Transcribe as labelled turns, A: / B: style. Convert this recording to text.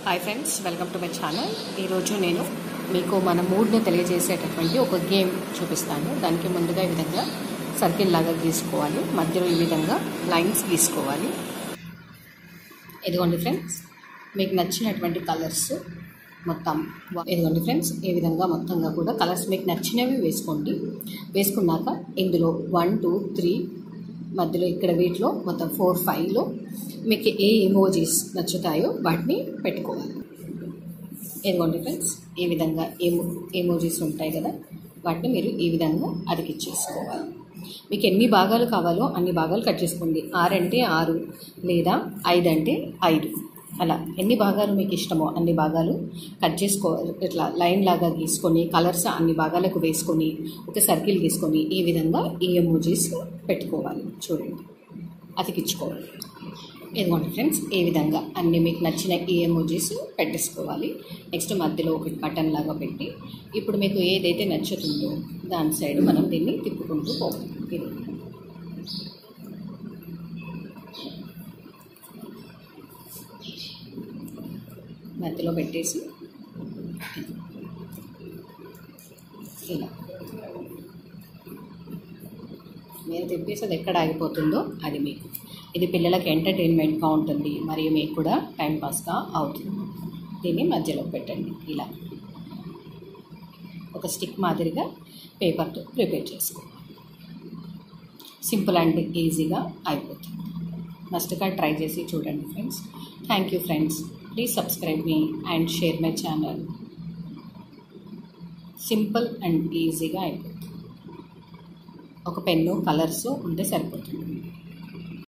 A: hi friends welcome to my channel ఈరోజు నేను మీకు మన మూడ్ని తెలియజేసేటటువంటి ఒక గేమ్ చూపిస్తాను దానికి ముందుగా ఈ విధంగా సర్కిల్ లాగా గీసుకోవాలి మధ్యలో ఈ విధంగా లైన్స్ గీసుకోవాలి ఇదిగోండి ఫ్రెండ్స్ మీకు నచ్చినటువంటి కలర్స్ మొత్తం ఇదిగోండి ఫ్రెండ్స్ ఈ విధంగా మొత్తంగా కూడా కలర్స్ మీకు నచ్చినవి వేసుకోండి వేసుకున్నాక ఇందులో వన్ టూ త్రీ మధ్యలో ఇక్కడ వీటిలో మొత్తం ఫోర్ ఫైవ్లో మీకు ఏ ఎమోజీస్ నచ్చుతాయో వాటిని పెట్టుకోవాలి ఇదిగోండి ఫ్రెండ్స్ ఈ విధంగా ఏమో ఎమోజీస్ ఉంటాయి కదా వాటిని మీరు ఈ విధంగా అతికిచ్చేసుకోవాలి మీకు ఎన్ని భాగాలు కావాలో అన్ని భాగాలు కట్ చేసుకోండి ఆరు అంటే ఆరు లేదా ఐదు అంటే ఐదు అలా ఎన్ని భాగాలు మీకు ఇష్టమో అన్ని భాగాలు కట్ చేసుకోవాలి ఇట్లా లైన్ లాగా గీసుకొని కలర్స్ అన్ని భాగాలకు వేసుకొని ఒక సర్కిల్ గీసుకొని ఈ విధంగా ఈ ఎమోజీస్ పెట్టుకోవాలి చూడండి అతికించుకోవాలి ఇదిగోండి ఫ్రెండ్స్ ఈ విధంగా అన్ని మీకు నచ్చిన ఈ ఎమోజీస్ పెట్టేసుకోవాలి నెక్స్ట్ మధ్యలో ఒక బటన్ లాగా పెట్టి ఇప్పుడు మీకు ఏదైతే నచ్చుతుందో దాని సైడ్ మనం దీన్ని తిప్పుకుంటూ పోవాలి ఇది మధ్యలో పెట్టేసి ఇలా మీరు తిప్పేసి అది ఎక్కడ ఆగిపోతుందో అది మీకు ఇది పిల్లలకి ఎంటర్టైన్మెంట్గా ఉంటుంది మరియు మీకు కూడా టైంపాస్గా అవుతుంది దీన్ని మధ్యలో పెట్టండి ఇలా ఒక స్టిక్ మాదిరిగా పేపర్తో ప్రిపేర్ చేసుకోవాలి సింపుల్ అండ్ ఈజీగా అయిపోతుంది మస్ట్గా ట్రై చేసి చూడండి friends thank you friends please subscribe మీ and share my channel simple and ఈజీగా అయిపోతుంది ఒక పెన్ను కలర్స్ ఉంటే సరిపోతుంది